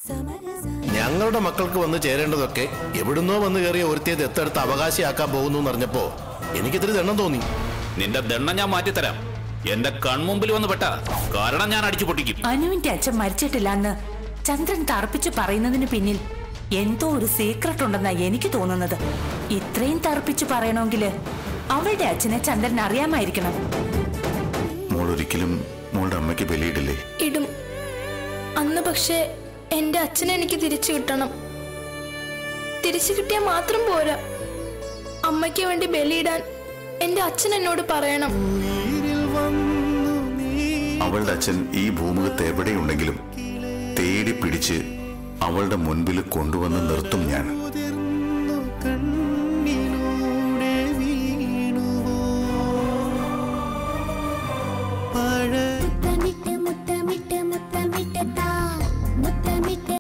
ഞങ്ങളുടെ മക്കൾക്ക് വന്ന് ചേരേണ്ടതൊക്കെ എവിടുന്നോ വന്ന് കയറിയ ഒരുത്തിയെ ദത്തെടുത്ത് അവകാശിയാക്കാൻ പോകുന്നു എന്നറിഞ്ഞപ്പോ എനിക്കിത്തിരി ദണ്ണം തോന്നി നിന്റെ ദണ്ണം ഞാൻ മാറ്റിത്തരാം എന്റെ കൺമുമ്പിൽ വന്ന് പെട്ട കാരണം ഞാൻ അടിച്ചു പൊട്ടിക്കും അനുവിന്റെ അച്ഛൻ മരിച്ചിട്ടില്ല എന്ന് ചന്ദ്രൻ തറപ്പിച്ച് പറയുന്നതിന് പിന്നിൽ എന്തോ ഒരു സീക്രട്ട് ഉണ്ടെന്നാ എനിക്ക് തോന്നുന്നത് ഇത്രയും തറപ്പിച്ച് പറയണമെങ്കില് അവളുടെ അച്ഛനെ ചന്ദ്രൻ അറിയാമായിരിക്കണം മോൾ ഒരിക്കലും മോളുടെ അമ്മയ്ക്ക് ബലിയിടില്ലേ ഇടും അന്ന് പക്ഷേ എന്റെ അച്ഛനെ എനിക്ക് തിരിച്ചു കിട്ടണം തിരിച്ചു കിട്ടിയാൽ മാത്രം പോരാ അമ്മയ്ക്ക് വേണ്ടി ബലിയിടാൻ എന്റെ അച്ഛൻ എന്നോട് പറയണം അവളുടെ അച്ഛൻ ഈ ഭൂമുഖത്ത് എവിടെയുണ്ടെങ്കിലും തേടി പിടിച്ച് അവളുടെ മുൻപിൽ കൊണ്ടുവന്ന് നിർത്തും ഞാൻ